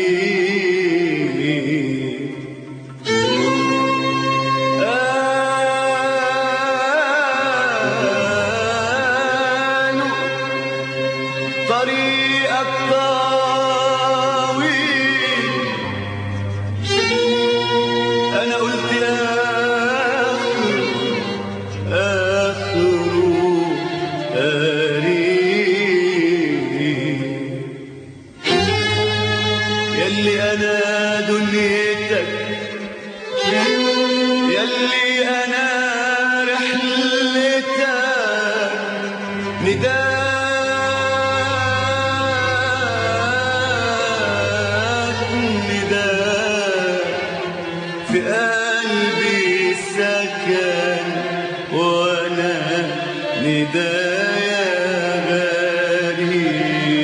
قالوا طريقك طويل انا قلت اخر اخره قريب يلي انا دنيتك يلي انا رحلتك نداك نداك في قلبي سكن وانا ندايا غريب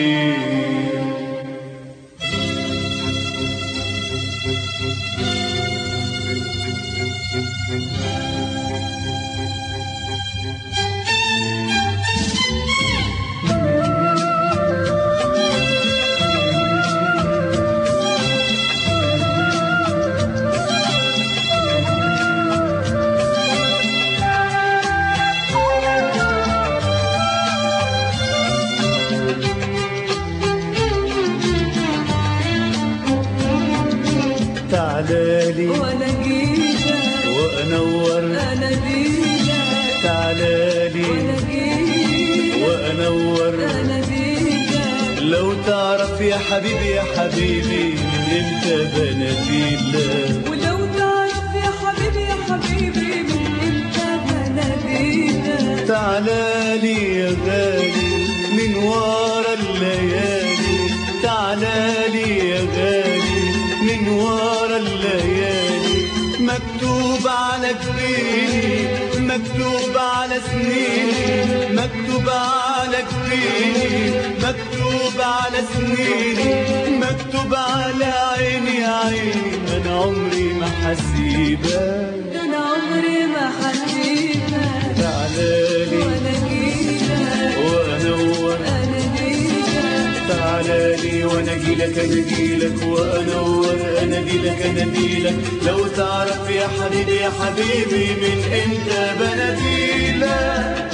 تعالالي وانا جيتك وانور انا ديلك تعالالي وانا جيتك وانور انا ديلك لو تعرف يا حبيبي يا حبيبي من امتى بناديلك ولو تعرف يا حبيبي يا حبيبي من امتى بناديلك تعالالي يا غالي من ورا الليالي تعالالي يا غالي من ورا الليالي مكتوب على جبيني مكتوب على سنيني مكتوب على جبيني مكتوب على سنيني مكتوب على عيني يا عيني انا عمري ما حسيبك انا عمري ما حسيبك تعالالي وانا جيتك وانور انا ديلك تعالالي وانا اجيلك انا اجيلك وانور انا اجيلك انا اجيلك لو تعرف يا حبيبي يا حبيبي من امتى بناديلك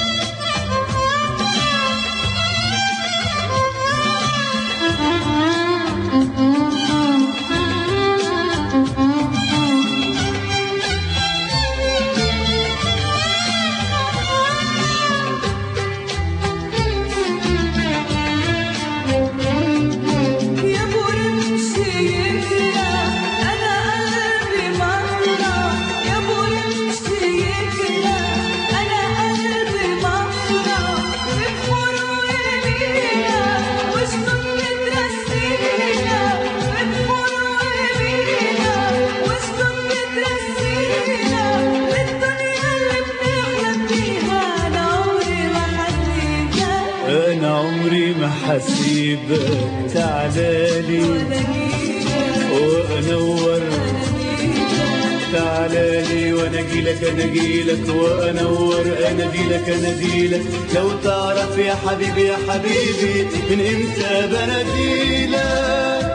يا برمشي يكلا انا قلبي مرة يا برمشي يكلا انا قلبي مرة بتمر ويمينا وشطب بترسينا بتمر ويمينا وشطب بترسينا للدنيا اللي بنحلم فيها انا عمري ما حسيتها انا عمري ما حسيبك تعالالي ولا جيتك وانور انا جيتك تعالالي وانا اجيلك انا اجيلك وانور انا اجيلك انا اجيلك لو تعرف يا حبيبي يا حبيبي من امتى بناديلك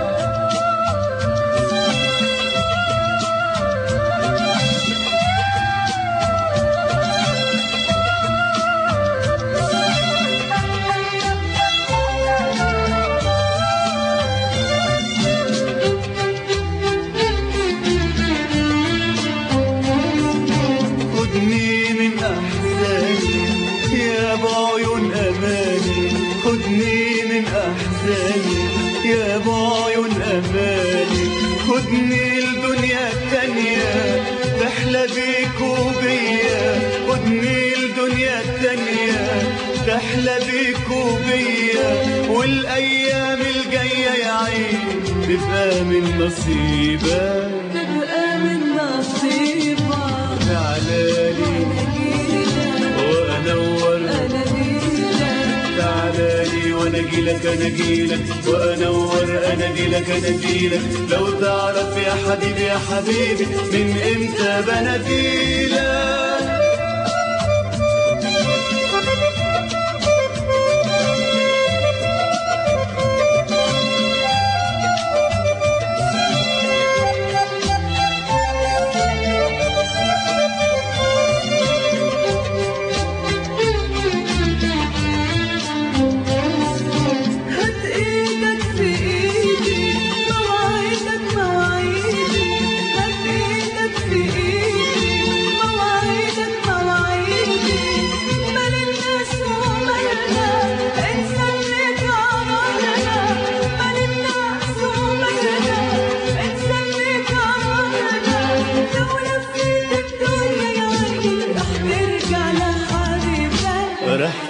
خدني من احزاني يا بعيون اماني خدني من احزاني يا بعيون اماني خدني الدنيا التانية تحلى بيك وبيا خدني الدنيا التانية تحلى بيك وبيا والايام الجاية يا عين تبقى من نصيبك تبقى من نصيبك تعالالي انا جيتك وانور انا جيتك تعالالي وانا اجيلك انا اجيلك وانور انا اجيلك انا اجيلك لو تعرف يا حبيبي يا حبيبي من امتى بناديلك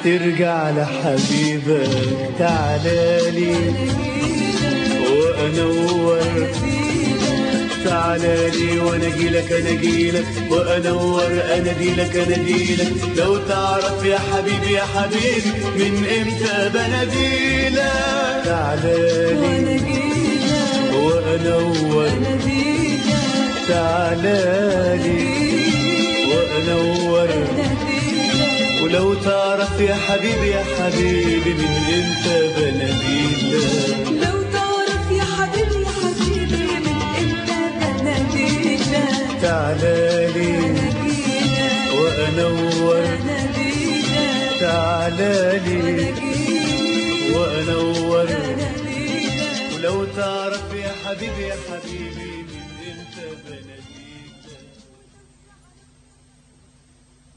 ترجع لحبيبك تعالالي وانور تعالالي وانا اجيلك انا اجيلك وانور اناديلك اناديلك لو تعرف يا حبيبي يا حبيبي من امتى بناديلك تعالالي وانور تعالالي وانور ولو تعرف يا حبيبي يا حبيبي من امتى بناديلك لو تعرف يا حبيبي يا حبيبي من امتى بناديلك تعالالي ناديلك وانور ناديلك تعالالي ناديلك وانور ناديلك ولو تعرف يا حبيبي يا حبيبي من امتى بناديلك